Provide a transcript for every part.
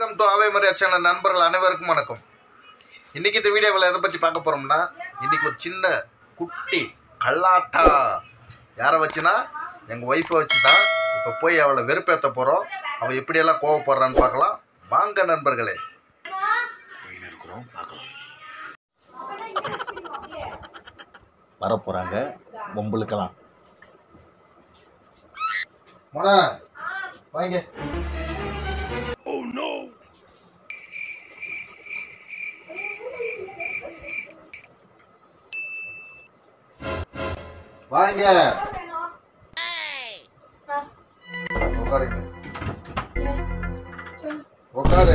Welcome to அவை Maria channel நண்பர்கள் அனைவருக்கும் வணக்கம் இன்னைக்கு இந்த வீடியோவில் எதை பற்றி பார்க்க போகிறோம்னா இன்னைக்கு ஒரு சின்ன குட்டி கல்லாட்டா யாரை வச்சுனா எங்கள் ஒய்ஃபை வச்சு தான் இப்போ போய் அவளை வெறுப்பேற்ற போகிறோம் அவள் எப்படியெல்லாம் கோவப்படுறான்னு பார்க்கலாம் வாங்க நண்பர்களே இருக்கிறோம் பார்க்கலாம் வரப்போகிறாங்க பொம்பளுக்கெல்லாம் மோனா வாங்க வாங்க உட்காருங்க உட்காரு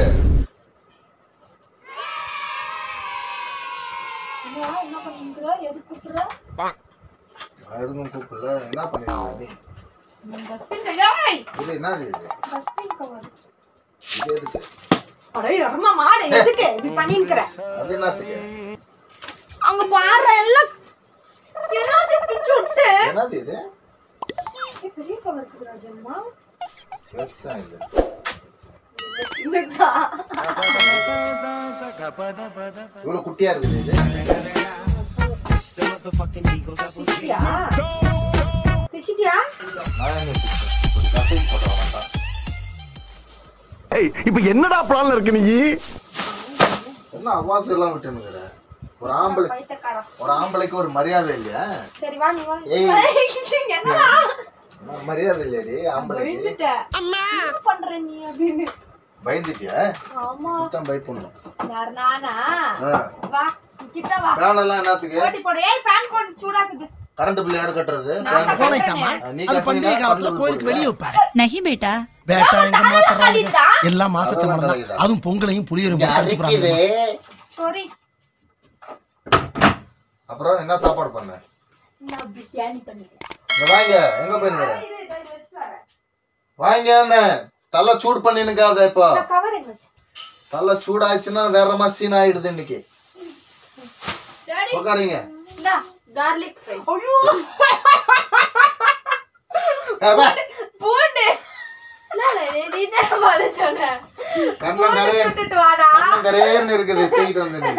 என்ன என்ன பண்ணிக்கிற எது கூப்பிடுற நான் எதுவும் கூப்பிடல என்ன பண்ணிருக்க நீ டஸ்ட்பின் கையாய் இது என்னது இது டஸ்ட்பின் கவர் இது எதுக்கு அடே அம்மா மாடு எதுக்கு இப்படி பண்ணிருக்கிற அது என்னத்துக்கு அங்க பாரு எல்லாம் எல்லாத்தையும் பிச்சு விட்டு என்னது இது ஏய், பெரிய கவர் இருக்குது ராஜம்மா பெருசா இது சின்னதா இவ்வளவு குட்டியா இருக்குது இது பிச்சிட்டியா பிச்சிட்டியா நான் எங்க பிடிச்சேன்? ஒரு கசைக்கு போட்ட வேண்டாம் ஏய் இப்ப என்னடா பிளான்ல இருக்கு நீ என்ன அவாசம் எல்லாம் விட்டுனுங்கிற ஒரு ஆம்பளை பைத்தக்காரா ஒரு ஆம்பளைக்கு ஒரு மரியாதை இல்லையா சரி வா நீ வா ஏய். என்னடா என்ன மரியாதை இல்லையாடி ஆம்பளைக்கு பயந்துட்ட என்ன பண்ற நீ அப்படின்னு பயந்துட்டியா ஆமா தான் பயப்படணும் யார் நானா ஆ. வா கிட்ட வா ஃபேன் எல்லாம் என்னத்துக்கு ஓட்டி போடு ஏய் ஃபேன் போடு சூடாக்குது கரண்ட் பில் யாரு கட்டுறது நான் தான் கோடை கட்டுறேனே. சாமான் நீ அது கட்டினா பண்டிகை காலத்துல கரண்ட் கோயிலுக்கு பில் வெளியே போடுவா? வைப்பாரு नहीं बेटा பேட்டா எங்க மாத்துறாங்க கழிதா? எல்லாம் மாசச்ச அதெல்லாம் மரம் கழிதா. அதுவும் பொங்கலையும் புளியரும் இங்க அடிச்சு அரிக்குது. போறாங்க சாரி அப்புறம் என்ன சாப்பாடு பண்ண நான் பிரியாணி பண்ணிக்கிறேன் இங்க வாங்க எங்க போயிருங்க இரு, இதை இங்க வச்சுட்டு வரேன். வாங்க என்ன தலை சூடு பண்ணினுக்காத இப்போ நான் கவர் எங்க வச்சு தலை சூடாச்சுன்னா வேற மாதிரி சீன் ஆயிடுது இன்னைக்கு டாடி உட்காருங்க இந்தா கார்லிக் ஃப்ரை ஐயோ அப்பா, பூண்டு இல்ல இல்ல நீ தான் பாட சொன்ன கண்ணம் கரே விட்டுட்டு வாடா கண்ணம் கரேன்னு இருக்குது தூக்கிட்டு வந்து நீ.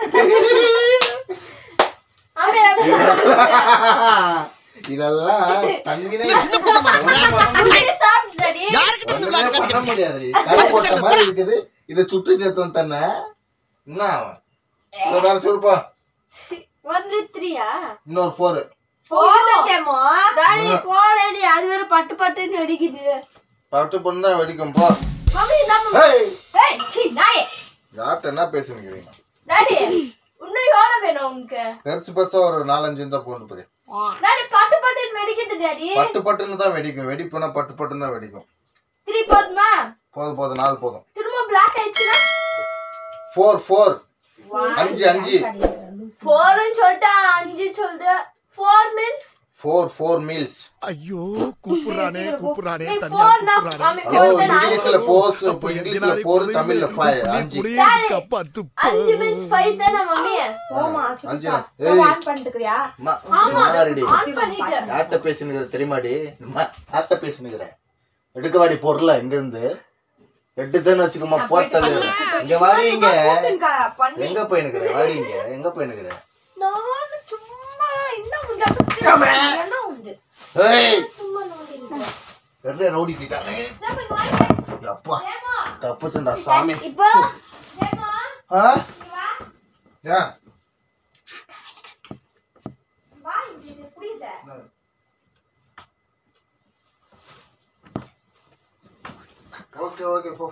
ஆமே ஆமே இதெல்லாம் தண்ணினே அப்படியே சாப்பிடு டாடி ஒண்ணுமே பண்ண முடியாது கரை போட்ட மாதிரி இருக்குது இதை சுட்டு எடுத்து தன்ன என்ன ஆகும்? இதை வேற சொல்லுப்பா ஒன்லி த்ரீயா இன்னொரு ஃபோர் போடச்சேமோ டாடி போடடி அது வேற பட்டு பட்டுன்னு அடிக்குது பட்டு பொண்ணு தான் வெடிக்கும் போ மம்மி நம்ம ஏய் ஏய் சி நாயே யார்கிட்ட என்ன பேசுனீங்க டாடி இன்னும் எவ்வளவு வேணும் உனக்கு பெருசு பெருசா ஒரு நாலஞ்சு இருந்தா போட்டு போய் டாடி பட்டு பட்டுன்னு வெடிக்குது டாடி பட்டு பட்டுன்னு தான் வெடிக்கும் வெடிப்புனா பட்டு பட்டுன்னு தான் வெடிக்கும் த்ரீ போதுமா போதும் போதும் நாலு போதும் திரும்ப பிளாக் ஆயிடுச்சுன்னா ஃபோர் ஃபோர் அஞ்சு அஞ்சு ஃபோர்னு சொல்லிட்டு அஞ்சு சொல்லுது four means four four meals ஐயோ கூப்பிடுறானே கூப்பிடுறானே தனியா ஃபோர் நான் கூப்பிடுறானே மாமி ஹலோ ஃபோர் தான் இங்கிலீஷ்ல போஸ் அப்ப இங்கிலீஷ்ல போர் தமிழ்ல ஃபைவ் அஞ்சு கப்பா துப்பு அஞ்சு மீன்ஸ் ஃபைவ் தானே மம்மி ஓமா அஞ்சு சுத்தா தான். சோ ஏய். ஆன் பண்ணிட்டுக்கறியா அம்மா, ஆமா மாறிடி. ஆன் பண்ணிட்டேன் யார்கிட்ட பேசினுக்கிற தெரியுமாடி அம்மா, யார்கிட்ட பேசினுக்கிற எடுக்கவாடி பொருள இங்க இருந்து எடுத்துன்னு வச்சுக்கோமா போட்டது இங்க வாடி இங்க பண்ணி எங்க போயினுக்கிற வாடி இங்க எங்க போயினுக்கிற நானு சும்மா என்ன உங்க என்ன உண்டு ஏய் சும்மா நோண்டிங்க வெறும் ரவுடி கிட்டானே நம்ம இங்க வாங்க அப்பா ஏமா தப்புச்சுண்டா சாமி இப்போ ஏமா ஆ இங்க வா ஏன் வா இங்க இது புரியுதா ஓகே ஓகே போ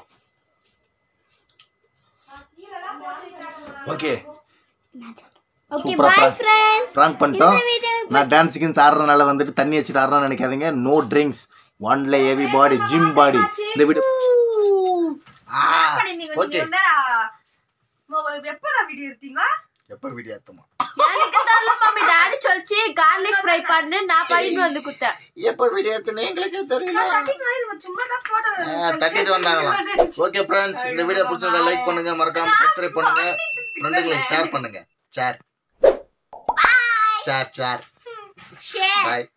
கீழலாம் போட்டு ஓகே ஓகே சூப்பரா பை prank. ஃப்ரெண்ட்ஸ் ப்ராங்க் பண்ணிட்டோம் நான் டான்ஸ் கின்ஸ் ஆடுறதுனால வந்துட்டு தண்ணி வச்சுட்டு ஆடுறேன்னு நினைக்காதீங்க நோ ட்ரிங்க்ஸ் ஒன்ல ஹெவி பாடி ஜிம் பாடி இந்த வீடியோ ஓகே எப்படா வீடியோ எடுத்தீங்க எப்போ வீடியோ ஏத்தமா எனக்கு தெரியல மம்மி டாடி சொல்லிச்சு கார்லிக் ஃப்ரை பண்ணு நான் பண்ணிட்டு வந்து குத்தேன் எப்போ வீடியோ ஏத்துனே எங்களுக்கே தெரியல சும்மா தான் போட்டோ ஆ, தட்டிட்டு வந்தாங்களாம் ஓகே ஃப்ரெண்ட்ஸ் இந்த வீடியோ பிடிச்சதை லைக் பண்ணுங்க மறக்காம சப்ஸ்கிரைப் பண்ணுங்க ஃப்ரெண்டுங்களுக்கு ஷேர் பண்ணுங்க ஷேர் ஷேர் ஷேர் ஷேர் பாய்